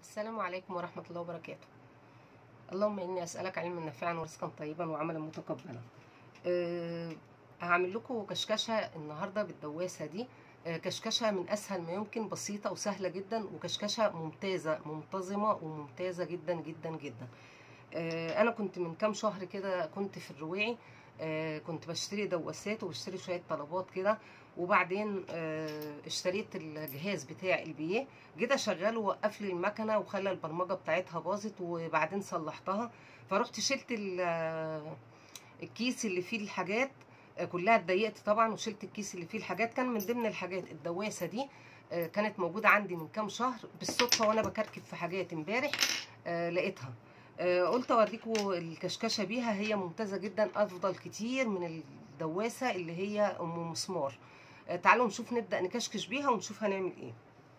السلام عليكم ورحمة الله وبركاته اللهم إني أسألك علما نافعا ورزقا طيبا وعملا متقبلا أه هعمل لكم كشكشة النهاردة بالدواسة دي أه كشكشة من أسهل ما يمكن بسيطة وسهلة جدا وكشكشة ممتازة منتظمة وممتازة جدا جدا جدا أه أنا كنت من كام شهر كده كنت في الرواعي آه كنت بشتري دواسات وبشتري شويه طلبات كده وبعدين آه اشتريت الجهاز بتاع البيه جيت اشغله وقف لي المكنه وخلى البرمجه بتاعتها باظت وبعدين صلحتها فرحت شلت الكيس اللي فيه الحاجات آه كلها اتضايقت طبعا وشلت الكيس اللي فيه الحاجات كان من ضمن الحاجات الدواسه دي كانت موجوده عندي من كام شهر بالصدفه وانا بكركب في حاجات امبارح لقيتها قلت اوريكم الكشكشه بيها هي ممتازه جدا افضل كتير من الدواسه اللي هي ام مسمار تعالوا نشوف نبدا نكشكش بيها ونشوف هنعمل ايه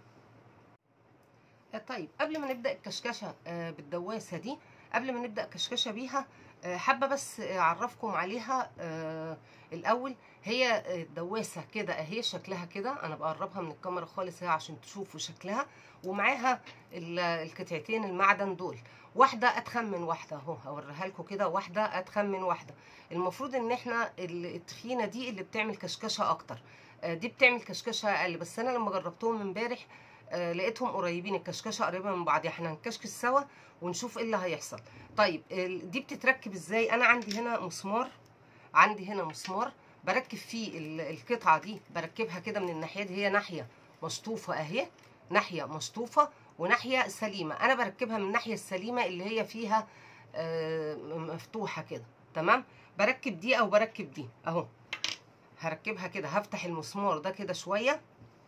طيب قبل ما نبدا الكشكشه بالدواسه دي قبل ما نبدا كشكشه بيها حابه بس اعرفكم عليها الاول هي الدواسه كده اهي شكلها كده انا بقربها من الكاميرا خالص اهي عشان تشوفوا شكلها ومعاها القطعتين المعدن دول واحده اتخن من واحده اهو هوريها لكم كده واحده اتخن من واحده المفروض ان احنا التخينه دي اللي بتعمل كشكشه اكتر دي بتعمل كشكشه اقل بس انا لما جربتهم امبارح لقيتهم قريبين الكشكشه قريبه من بعض احنا هنكشكش سوا ونشوف ايه اللي هيحصل طيب دي بتتركب ازاي انا عندي هنا مسمار عندي هنا مسمار بركب فيه القطعه دي بركبها كده من الناحيه دي هي ناحيه مشطوفه اهي ناحيه مشطوفه وناحيه سليمه انا بركبها من الناحيه السليمه اللي هي فيها مفتوحه كده تمام بركب دي او بركب دي اهو هركبها كده هفتح المسمار ده كده شويه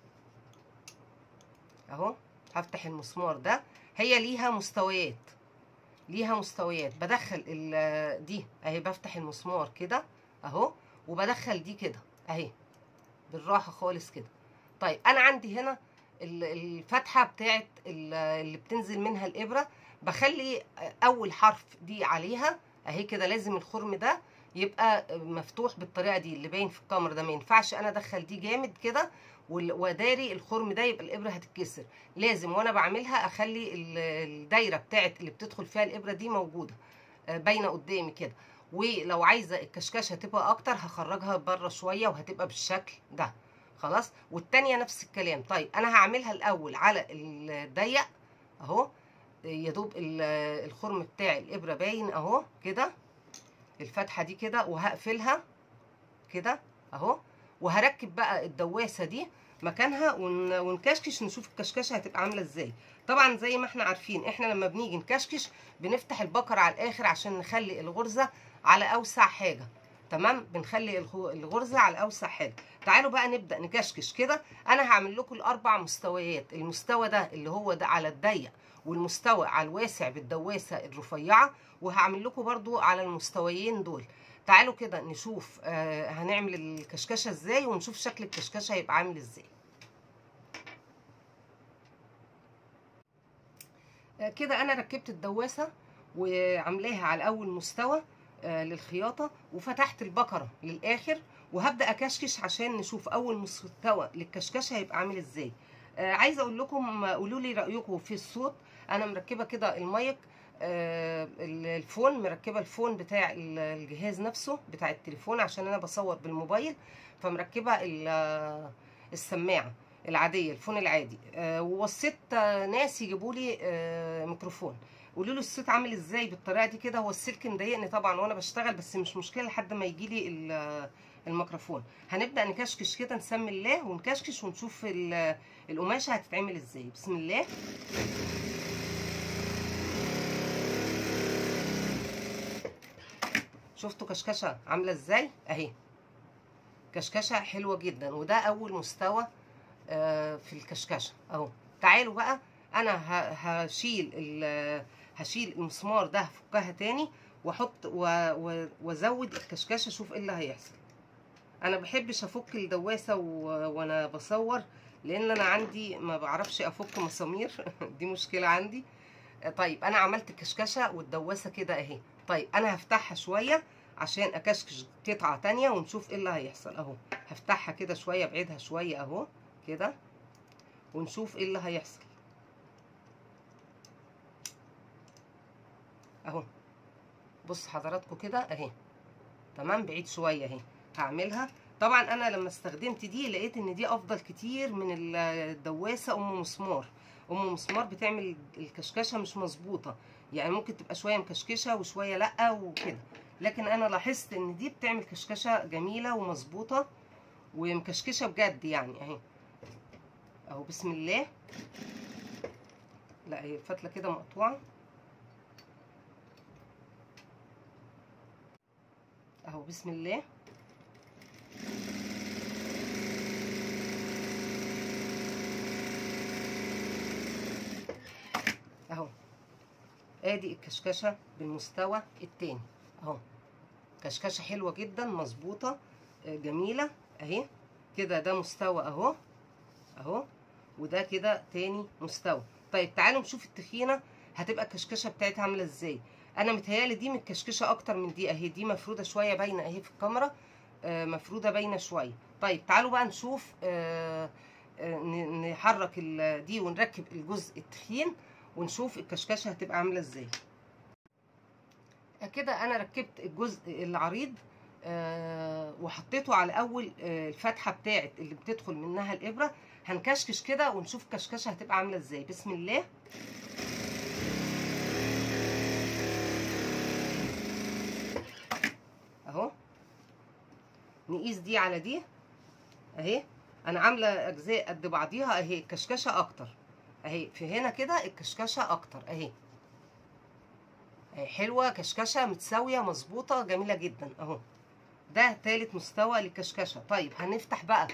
اهو هفتح المسمار ده هي ليها مستويات ليها مستويات بدخل دي اهي بفتح المسمار كده اهو وبدخل دي كده اهي بالراحه خالص كده طيب انا عندي هنا الفتحه بتاعت اللي بتنزل منها الابره بخلي اول حرف دي عليها اهي كده لازم الخرم ده يبقى مفتوح بالطريقه دي اللي باين في الكاميرا ده ما ينفعش انا ادخل دي جامد كده وداري الخرم ده يبقى الابره هتتكسر لازم وانا بعملها اخلي الدايره بتاعت اللي بتدخل فيها الابره دي موجوده باينه قدامي كده ولو عايزه الكشكشه تبقى اكتر هخرجها بره شويه وهتبقى بالشكل ده خلاص والتانية نفس الكلام طيب انا هعملها الاول على الضيق اهو يا دوب الخرم بتاع الابره باين اهو كده الفتحه دي كده وهقفلها كده اهو وهركب بقى الدواسه دي مكانها ونكشكش نشوف الكشكشه هتبقى عامله ازاي طبعا زي ما احنا عارفين احنا لما بنيجي نكشكش بنفتح البكر على الاخر عشان نخلي الغرزه على اوسع حاجه تمام بنخلي الغرزه على اوسع حاجه تعالوا بقى نبدا نكشكش كده انا هعمل لكم الاربع مستويات المستوى ده اللي هو ده على الضيق والمستوى على الواسع بالدواسه الرفيعه وهعمل لكم برضو على المستويين دول تعالوا كده نشوف آه هنعمل الكشكشه ازاي ونشوف شكل الكشكشه هيبقى عامل ازاي آه كده انا ركبت الدواسه وعاملاها على اول مستوى آه للخياطه وفتحت البكره للاخر وهبدا اكشكش عشان نشوف اول مستوى للكشكشه هيبقى عامل ازاي آه عايزه اقول لكم قولوا لي رايكم في الصوت انا مركبه كده المايك آه الفون مركبه الفون بتاع الجهاز نفسه بتاع التليفون عشان انا بصور بالموبايل فمركبه السماعه العاديه الفون العادي آه ووصيت ناس يجيبوا لي آه ميكروفون قولوا لي الصوت عامل ازاي بالطريقه دي كده هو السلك مضايقني طبعا وانا بشتغل بس مش مشكله لحد ما يجي لي الميكروفون هنبدا نكشكش كده نسمي الله ونكشكش ونشوف القماشه هتتعمل ازاي بسم الله شفتوا كشكشه عامله ازاي اهي كشكشه حلوه جدا وده اول مستوى آه في الكشكشه اهو تعالوا بقى انا هشيل هشيل المسمار ده هفكها تاني واحط وازود الكشكشه اشوف ايه اللي هيحصل انا بحبش افك الدواسه وانا بصور لان انا عندي ما بعرفش افك مسامير دي مشكله عندي طيب انا عملت الكشكشه والدواسه كده اهي طيب انا هفتحها شويه عشان اكشكش قطعه تانية ونشوف ايه اللي هيحصل اهو هفتحها كده شويه ابعدها شويه اهو كده ونشوف ايه اللي هيحصل اهو بص حضراتكم كده اهي تمام بعيد شويه اهي هعملها طبعا انا لما استخدمت دي لقيت ان دي افضل كتير من الدواسه ام مسمار ام مسمار بتعمل الكشكشه مش مظبوطه يعني ممكن تبقى شويه مكشكشه وشويه لا وكده لكن انا لاحظت ان دي بتعمل كشكشه جميله ومظبوطه ومكشكشه بجد يعني اهي اهو بسم الله لا هي الفتله كده مقطوعه اهو بسم الله اهو ادي الكشكشه بالمستوى التاني اهو كشكشه حلوه جدا مظبوطه جميله اهي كده ده مستوى اهو اهو وده كده تاني مستوى طيب تعالوا نشوف التخينه هتبقى الكشكشه بتاعتها عامله ازاي انا متهيالي دي متكشكشه اكتر من دي اهي دي مفروده شويه باينه اهي في الكاميرا آه مفروده باينه شويه طيب تعالوا بقى نشوف آه آه نحرك دي ونركب الجزء التخين ونشوف الكشكشه هتبقى عامله ازاي كده انا ركبت الجزء العريض آه وحطيته على اول آه الفتحه بتاعت اللي بتدخل منها الابره هنكشكش كده ونشوف الكشكشه هتبقى عامله ازاي بسم الله اهو نقيس دي على دي اهي انا عامله اجزاء قد بعضيها اهي الكشكشه اكتر اهي في هنا كده الكشكشه اكتر اهي اهي حلوه كشكشه متساويه مظبوطه جميله جدا اهو ده تالت مستوى للكشكشه طيب هنفتح بقى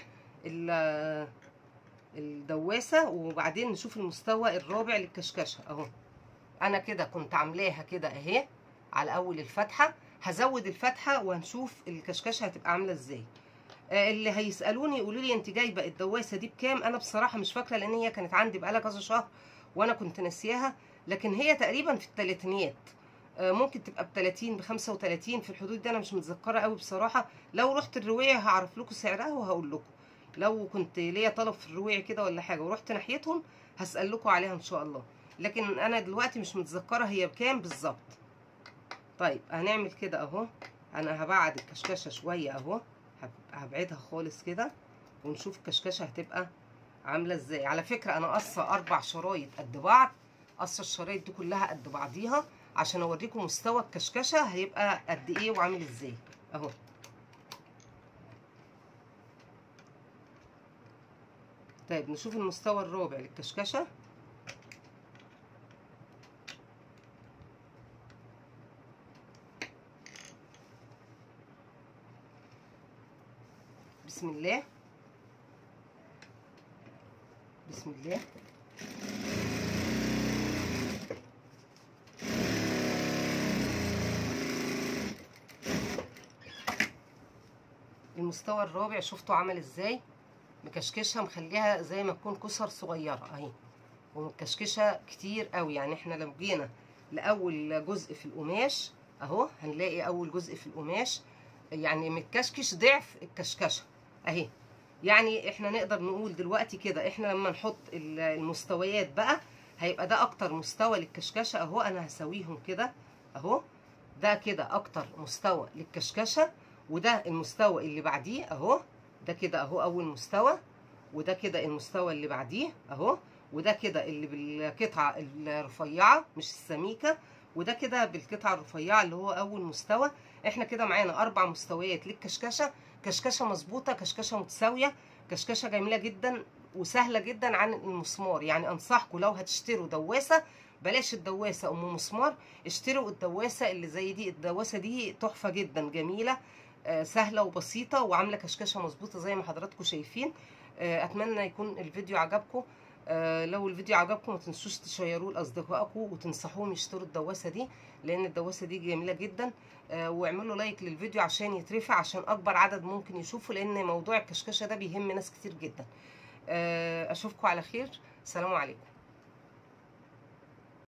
الدواسه وبعدين نشوف المستوى الرابع للكشكشه اهو انا كده كنت عاملاها كده اهي على اول الفتحه هزود الفتحه وهنشوف الكشكشه هتبقى عامله ازاي اللي هيسالوني يقولوا لي انت جايبه الدواسه دي بكام انا بصراحه مش فاكره لان هي كانت عندي بقالها كذا شهر وانا كنت ناسياها لكن هي تقريبا في الثلاثينيات ممكن تبقى ب 30 ب 35 في الحدود دي انا مش متذكره قوي بصراحه لو رحت الروايه هعرف لكم سعرها وهقول لكم لو كنت ليا طلب في الروايه كده ولا حاجه ورحت ناحيتهم هسال لكم عليها ان شاء الله لكن انا دلوقتي مش متذكره هي بكام بالظبط طيب هنعمل كده اهو انا هبعد الكشكشه شويه اهو هبعدها خالص كده ونشوف الكشكشه هتبقى عامله ازاي على فكره انا قصه اربع شرايط قد بعض قصه الشرايط دي كلها قد بعضيها عشان اوريكم مستوى الكشكشه هيبقى قد ايه وعامل ازاي اهو طيب نشوف المستوى الرابع للكشكشه بسم الله بسم الله المستوى الرابع شفتوا عمل ازاي مكشكشها مخليها زي ما تكون كسر صغيره اهي ومكشكشه كتير قوي يعني احنا لو جينا لاول جزء في القماش اهو هنلاقي اول جزء في القماش يعني متكشكش ضعف الكشكشه اهي يعني احنا نقدر نقول دلوقتي كده احنا لما نحط المستويات بقى هيبقى ده اكتر مستوى للكشكشه اهو انا هسويهم كده اهو ده كده اكتر مستوى للكشكشه وده المستوى اللي بعديه اهو ده كده اهو اول مستوى وده كده المستوى اللي بعديه اهو وده كده اللي بالقطعه الرفيعه مش السميكه وده كده بالقطعه الرفيعه اللي هو اول مستوى احنا كده معانا اربع مستويات للكشكشه كشكشه مظبوطه كشكشه متساويه كشكشه جميله جدا وسهله جدا عن المسمار يعني انصحكم لو هتشتروا دواسه بلاش الدواسه ام مسمار اشتروا الدواسه اللي زي دي الدواسه دي تحفه جدا جميله آه سهله وبسيطه وعامله كشكشه مظبوطه زي ما حضراتكم شايفين آه اتمنى يكون الفيديو عجبكم آه لو الفيديو عجبكم ما تنسوش تشيروه لاصدقائكم وتنصحوهم يشتروا الدواسه دي لان الدواسه دي جميله جدا آه واعملوا لايك للفيديو عشان يترفع عشان اكبر عدد ممكن يشوفه لان موضوع الكشكشه ده بيهم ناس كتير جدا آه اشوفكم على خير سلام عليكم